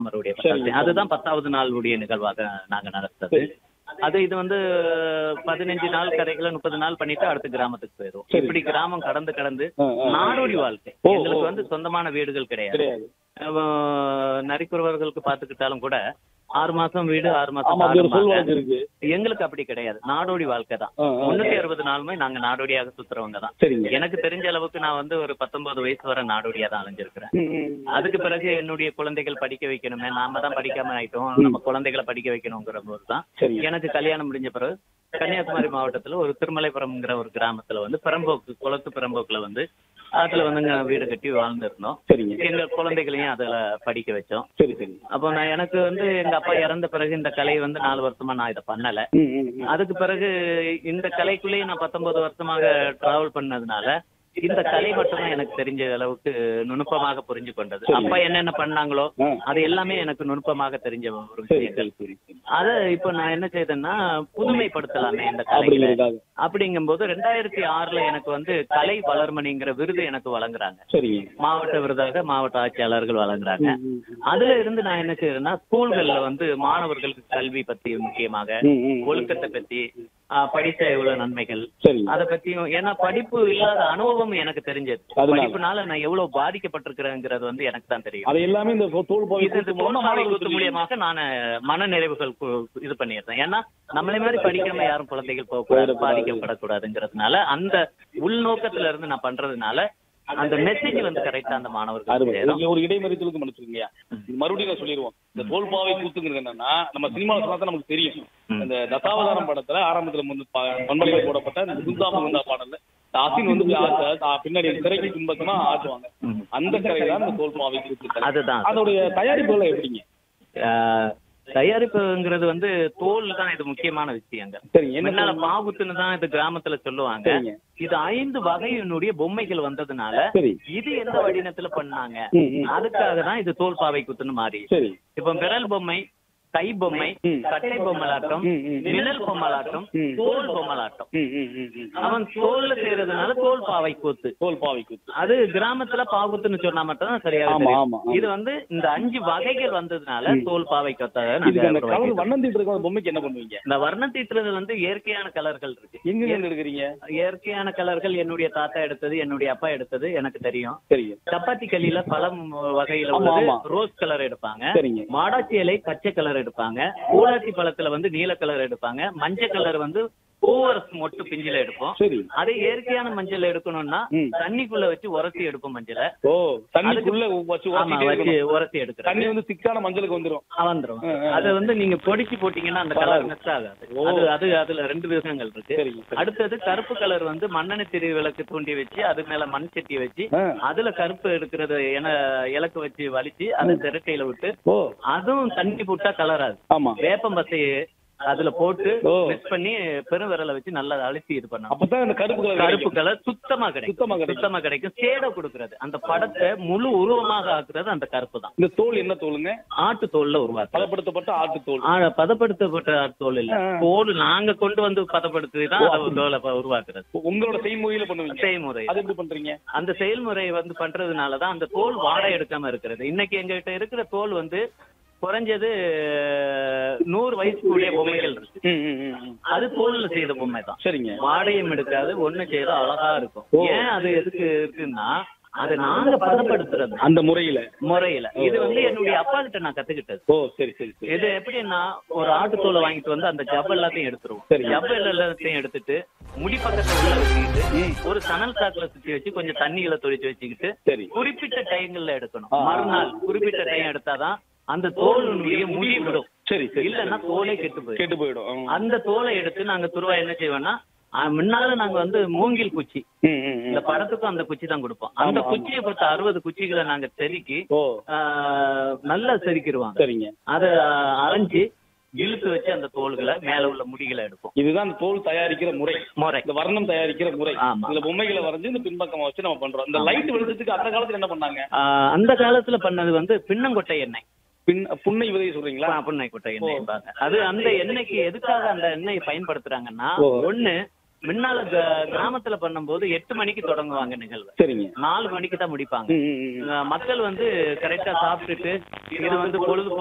மறுபடியும் சரி. பத்தாவது. அதுதான் பத்தாவது நாளுடைய நிகழ்வாக நாங்க நடத்துறது அது இது வந்து பதினஞ்சு நாள் கரைகளை முப்பது நாள் பண்ணிட்டு அடுத்த கிராமத்துக்கு போயிடும் சரி. இப்படி கிராமம் கடந்து கடந்து ஆ, ஆ. நாடோடி வாழ்க்கை ஓ, எங்களுக்கு ஓ. வந்து சொந்தமான வீடுகள் கிடையாது கிடையாது அஹ் நரிக்குறவர்களுக்கு பாத்துக்கிட்டாலும் கூட ஆறு மாசம் வீடு ஆறு மாசம் ஆமா அப்படி ஒரு சொல் காடும்பாங்க. வழக்கு இருக்கு எங்களுக்கு அப்படி கிடையாது நாடோடி வாழ்க்கை தான் ஆ, ஆ. முன்னூத்தி அறுபது நாளுமே நாங்க நாடோடியாக சுத்துறவங்க தான் சரிங்க எனக்கு தெரிஞ்ச அளவுக்கு நான் வந்து ஒரு பத்தொன்பது வயசு வரை நாடோடியா தான் அலைஞ்சிருக்கிறேன் ம், ம். அதுக்கு பிறகு என்னுடைய குழந்தைகள் படிக்க வைக்கணுமே நாம தான் படிக்காம ஆயிட்டோம் நம்ம குழந்தைகளை படிக்க வைக்கணுங்கிற போது தான் சரிங்க எனக்கு கல்யாணம் முடிஞ்ச பிறகு கன்னியாகுமரி மாவட்டத்துல ஒரு திருமலைபுரம்ங்கிற ஒரு கிராமத்துல வந்து பெரம்போக்கு குளத்து பெரம்போக்குல வந்து அதுல வந்துங்க வீடு கட்டி வாழ்ந்துருந்தோம் சரிங்க எங்க குழந்தைகளையும் அதுல படிக்க வச்சோம் சரி சரி அப்போ நான் எனக்கு வந்து எங்க அப்பா இறந்த பிறகு இந்த கலை வந்து நாலு வருஷமா நான் இதை பண்ணல ம், ம், ம். அதுக்கு பிறகு இந்த கலைக்குள்ளேயே நான் பத்தொன்பது வருஷமாக டிராவல் பண்ணதுனால இந்த கலை மட்டும்தான் எனக்கு தெரிஞ்ச அளவுக்கு நுணுப்பமாக புரிஞ்சு கொண்டது சரி. அப்பா என்னென்ன பண்ணாங்களோ ஆ. அது எல்லாமே எனக்கு நுணுப்பமாக தெரிஞ்ச ஒரு சரி விஷயங்கள் சரி சரி அத இப்போ நான் என்ன செய்தேன்னா புதுமைப்படுத்தலாமே இந்த கலைகளை அப்படிங்கிறதுக்காக அப்படிங்கும்போது ரெண்டாயிரத்தி ஆறுல எனக்கு வந்து கலை வளர்மணிங்கிற விருது எனக்கு வழங்குறாங்க சரிங்க மாவட்ட விருதாக மாவட்ட ஆட்சியாளர்கள் வழங்குறாங்க ம், ம், ம். அதுல இருந்து நான் என்ன செய்யறேன்னா ஸ்கூல்கள்ல வந்து மாணவர்களுக்கு கல்வி பத்தி முக்கியமாக ம், ம். ஒழுக்கத்தை பத்தி ஆஹ், படிச்ச எவ்வளவு நன்மைகள் சரிங்க அத பத்தியும் ஏன்னா படிப்பு இல்லாத அனுபவம் எனக்கு தெரிஞ்சது அதனால. படிப்புனால நான் எவ்வளவு பாதிக்கப்பட்டிருக்கிறேங்கிறது வந்து எனக்கு தான் தெரியும் அது எல்லாமே இந்த தோல் பாவை இது இந்த தோல்பாவை கூத்து மூலியமாக நான் மன நிறைவுகள் கு- இது பண்ணிடுறேன் ஏன்னா நம்மளே மாதிரி படிக்காம யாரும் குழந்தைகள் போகக்கூடாது போயிடக்கூடாது. பாதிக்கப்படக்கூடாதுங்கிறதுனால அந்த உள்நோக்கத்துல இருந்து நான் பண்றதுனால அந்த மெசேஜ் வந்து கரெக்டா அந்த மாணவர்கள் அருமை சேரும். இதுல ஒரு இடைமறித்தலுக்கு மன்னிச்சிருங்கய்யா இது மறுபடியும் நான் சொல்லிடுவோம் இந்த தோல்பாவை கூத்துங்கிறது என்னன்னா நம்ம சினிமாவில் சொன்னா தான் நமக்கு தெரியும் ம். இந்த தசாவதாரம் படத்துல ஆரம்பத்துல வந்து பண்பலையில் போடப்பட்ட இந்த குந்தா முகுந்தா பாடல்ல இந்த அசின் வந்து ஆ- ஆ- பின்னாடி திரைக்கு பின்பக்கமா ஆடுவாங்க ம். அந்த கரை தான் இந்த தோல்பாவை கூத்து அதுதான் அதோடைய தயாரிப்புகள் எப்படிங்க ஆஹ், தயாரிப்புங்கிறது வந்து தோல் தான் இது முக்கியமான விஷயங்கள் சரிங்க என்ன முன்னால பாவுத்துன்னு தான் இது கிராமத்துல சொல்லுவாங்க சரிங்க இது ஐந்து வகையினுடைய பொம்மைகள் வந்ததுனால சரி இது எந்த வடிவத்துல பண்ணாங்க ம், ம். அதுக்காக தான் இது தோல் பாவை குத்துன்னு மாறி சரி இப்ப விரல் பொம்மை கை பொம்மை ம். கட்டை பொம்மலாட்டம் ம், ம். நிழல் பொம்மலாட்டம் ம். தோல் பொம்மலாட்டம் ம், ம், ம், ம். அவன் தோல்ல செய்யறதுனால தோல் பாவை கூத்து தோல்பாவை கூத்து அது கிராமத்துல பாவுத்துன்னு சொன்னா மட்டும் தான் சரியா ஆமா, ஆமா, ஆமா. இது வந்து இந்த அஞ்சு வகைகள் வந்ததுனால தோல் பாவை கொத்தாக இதுக்கு அந்த நாங்க கலர் வண்ணம் தீட்டு இருக்க பொம்மைக்கு என்ன பண்ணுவீங்க இந்த வர்ண தீட்டுறது வந்து இயற்கையான கலர்கள் இருக்கு எங்க இருந்து எடுக்கிறீங்க இயற்கையான கலர்கள் என்னுடைய தாத்தா எடுத்தது என்னுடைய அப்பா எடுத்தது எனக்கு தெரியும் சரிங்க சப்பாத்தி களியில பழம் வகையில ஆமா, உள்ளது ஆமா. ரோஸ் கலர் எடுப்பாங்க சரிங்க மாடாச்சி இலை பச்சை கலர் எடுப்பாங்க ஊலாச்சி பழத்துல வந்து நீல கலர் எடுப்பாங்க மஞ்சள் கலர் வந்து பூவரசு மொட்டு பிஞ்சில எடுப்போம் சரி அதே இயற்கையான மஞ்சள் எடுக்கணும்னா ம். தண்ணிக்குள்ள வச்சு உரசி எடுப்போம் மஞ்சளை ஓ தண்ணிக்குள்ள வச்சு ஆமா உரசிட்டே வச்சு இருக்கணும். உரசி எடுக்கிறேன் தண்ணி வந்து திக்கான மஞ்சளுக்கு வந்துரும் வந்துரும் ஆ, ஆ. அதை வந்து நீங்க பொடிச்சு போட்டீங்கன்னா அந்த கலர் மிஸ் ஆகாது ஓ. அது அது அதுல ரெண்டு விதங்கள் இருக்கு சரிங்க சரி. அடுத்தது கருப்பு கலர் வந்து மண்ணெண்ணெய் திரி விளக்கு தூண்டி வச்சு அது மேல மண் சட்டி வச்சு ஆ. அதுல கருப்பு எடுக்கிறது என இலக்கு வச்சு வலிச்சு அதை திரட்டையில விட்டு ஓ அதுவும் தண்ணி போட்டா கலராது ஆமா வேப்பம் பசையை அதுல போட்டு ஓ. மிக்ஸ் பண்ணி பெருவிரலை வச்சு நல்லா அழுத்தி இது பண்ணணும் அப்பதான் அந்த கருப்பு கலர் கருப்பு கிடைக்கும். கலர் சுத்தமா கிடைக்கும் சுத்தமா கிடைக்கும். சுத்தமா கிடைக்கும் சேட கொடுக்கறது அந்த படத்தை முழு உருவமாக ஆக்குறது அந்த கருப்பு தான் இந்த தோல் என்ன தோலுங்க ஆட்டு தோல்ல உருவாக்கு பதப்படுத்தப்பட்ட ஆட்டு தோல் ஆ, பதப்படுத்தப்பட்ட தோல் இல்ல ஆ. தோல் நாங்க கொண்டு வந்து பதப்படுத்தி தான் அதை தோலை ப- உருவாக்குறது உங்களோட செய்முறையில பண்ணுவீங்க செய்முறை அது எப்படி பண்றீங்க அந்த செயல்முறை வந்து பண்றதுனால தான் அந்த தோல் வாடை எடுக்காம இருக்கிறது இன்னைக்கு எங்ககிட்ட இருக்கிற தோல் வந்து குறைஞ்சது நூறு வயசுக்குரிய பொம்மைகள் இருக்கு ம், ம், ம், ம். அது தோல்ல செய்த பொம்மை தான் சரிங்க வாடையும் எடுக்காது ஒண்ணு செய்யறது அழகா இருக்கும் ஓ. ஏன் அது எதுக்கு இருக்குன்னா அதை நாங்க பதப்படுத்துறது அந்த முறையில முறையில இது வந்து என்னுடைய அப்பா கிட்ட நான் கத்துக்கிட்டது ஓ சரி சரி சரி இது எப்படின்னா ஒரு ஆட்டுத்தோலை வாங்கிட்டு வந்து அந்த ஜப் எல்லாத்தையும் எடுத்துருவோம் சரி. ஜப் எல்லாத்தையும் எடுத்துட்டு முடி பக்கத்துல உள்ள வச்சுக்கிட்டு ஒரு சணல் சாக்குல சுத்தி வச்சு கொஞ்சம் தண்ணிகளை தொளிச்சு வச்சுக்கிட்டு சரி குறிப்பிட்ட டைங்கள்ல எடுக்கணும் ஆ. மறுநாள் குறிப்பிட்ட டைம் எடுத்தாதான் அந்த தோலுடைய முடி விடும் சரி சரி இல்லன்னா தோலே கெட்டு போயிடும் கெட்டு போயிடும் ஆ. அந்த தோலை எடுத்து நாங்க துருவா என்ன செய்வோம்னா ஆ, முன்னால நாங்க வந்து மூங்கில் குச்சி ம், ம், ம். இந்த படத்துக்கும் அந்த குச்சி தான் கொடுப்போம் அந்த ஆமா, ஆமா. குச்சியை பொறுத்த அறுபது குச்சிகளை நாங்க செதுக்கி ஓ ஆ, நல்லா செதுக்கிடுவாங்க சரிங்க அதை அரைஞ்சு இழுத்து வச்சு அந்த தோள்களை மேல உள்ள முடிகளை எடுப்போம் இதுதான் அந்த தோல் தயாரிக்கிற முறை முறை இந்த வர்ணம் தயாரிக்கிற முறை ஆமா. இந்த பொம்மைகளை வரைஞ்சு இந்த பின்பக்கமா வச்சு நம்ம பண்றோம் இந்த லைட் வெளிச்சத்துக்கு அந்த காலத்துல என்ன பண்ணாங்க ஆ, அந்த காலத்துல பண்ணது வந்து பின்னங்கொட்டை எண்ணெய் பின் புன்னை விதையை சொல்றீங்களா புன்னை கொட்டை எண்ணெய் அது அந்த எண்ணெய்க்கு எதுக்காக அந்த எண்ணெயை பயன்படுத்துறாங்கன்னா ஓ. ஒண்ணு முன்னால க- கிராமத்துல பண்ணும்போது எட்டு மணிக்கு தொடங்குவாங்க நிகழ்வு சரிங்க நாலு மணிக்கு தான் முடிப்பாங்க ம், ம், ம். அஹ் மக்கள் வந்து கரெக்டா சாப்பிட்டுட்டு இது வந்து பொழுது